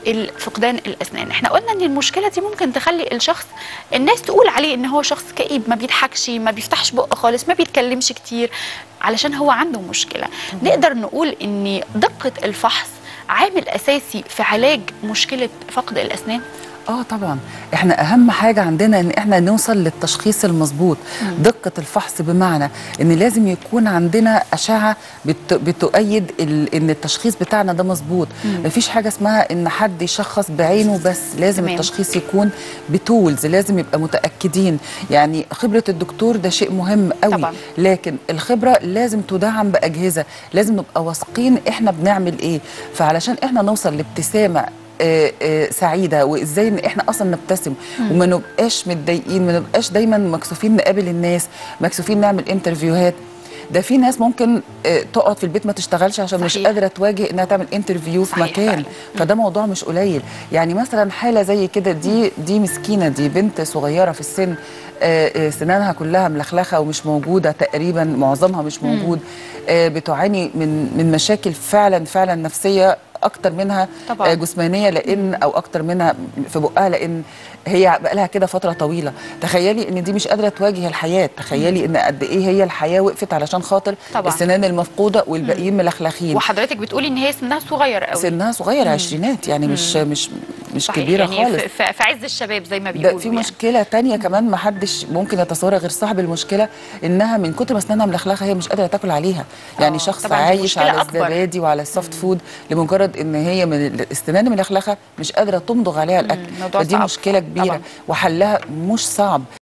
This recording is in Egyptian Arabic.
ال- فقدان الاسنان احنا قلنا ان المشكله دي ممكن تخلي الشخص الناس تقول عليه ان هو شخص كئيب ما بيضحكش ما بيفتحش بقه خالص ما بيتكلمش كتير علشان هو عنده مشكله نقدر نقول ان دقه الفحص عامل اساسي في علاج مشكله فقد الاسنان اه طبعا احنا اهم حاجه عندنا ان احنا نوصل للتشخيص المظبوط دقه الفحص بمعنى ان لازم يكون عندنا اشعه بت بتؤيد ال ان التشخيص بتاعنا ده مظبوط مفيش حاجه اسمها ان حد يشخص بعينه بس لازم تمام. التشخيص يكون بتولز لازم يبقى متاكدين يعني خبره الدكتور ده شيء مهم قوي طبعاً. لكن الخبره لازم تدعم باجهزه لازم نبقى واثقين احنا بنعمل ايه فعلشان احنا نوصل لابتسامه آه، آه، سعيده وازاي ان احنا اصلا نبتسم وما نبقاش متضايقين ما نبقاش دايما مكسوفين نقابل الناس مكسوفين نعمل انترفيوهات ده في ناس ممكن آه، تقعد في البيت ما تشتغلش عشان مش صحيح. قادره تواجه انها تعمل انترفيو في صحيح مكان فعلا. فده موضوع مش قليل يعني مثلا حاله زي كده دي دي مسكينه دي بنت صغيره في السن آه، آه، سنانها كلها ملخلخه ومش موجوده تقريبا معظمها مش موجود آه، بتعاني من من مشاكل فعلا فعلا نفسيه اكتر منها طبعاً. آه، جسمانيه لان او اكتر منها في بقها لان هي بقى لها كده فتره طويله تخيلي ان دي مش قادره تواجه الحياه تخيلي ان قد ايه هي الحياه وقفت علشان خاطر طبعاً. السنان المفقوده والباقيين ملخلخين وحضرتك بتقولي ان هي سنها صغير قوي سنها صغير عشرينات يعني مش مش مش صحيح، كبيره يعني خالص في, في- في عز الشباب زي ما بيقولوا ده في يعني. مشكله تانية كمان ما حدش ممكن يتصورها غير صاحب المشكله انها من كتر ما اسنانها ملخلخه هي مش قادره تاكل عليها يعني آه، شخص طبعاً دي عايش مشكلة على أكبر. الزبادي وعلى السوفت فود لمجرد ان هي من الاسنان الملخلخه مش قادره تمضغ عليها الاكل موضوع فدي صعب. مشكله كبيره طبعاً. وحلها مش صعب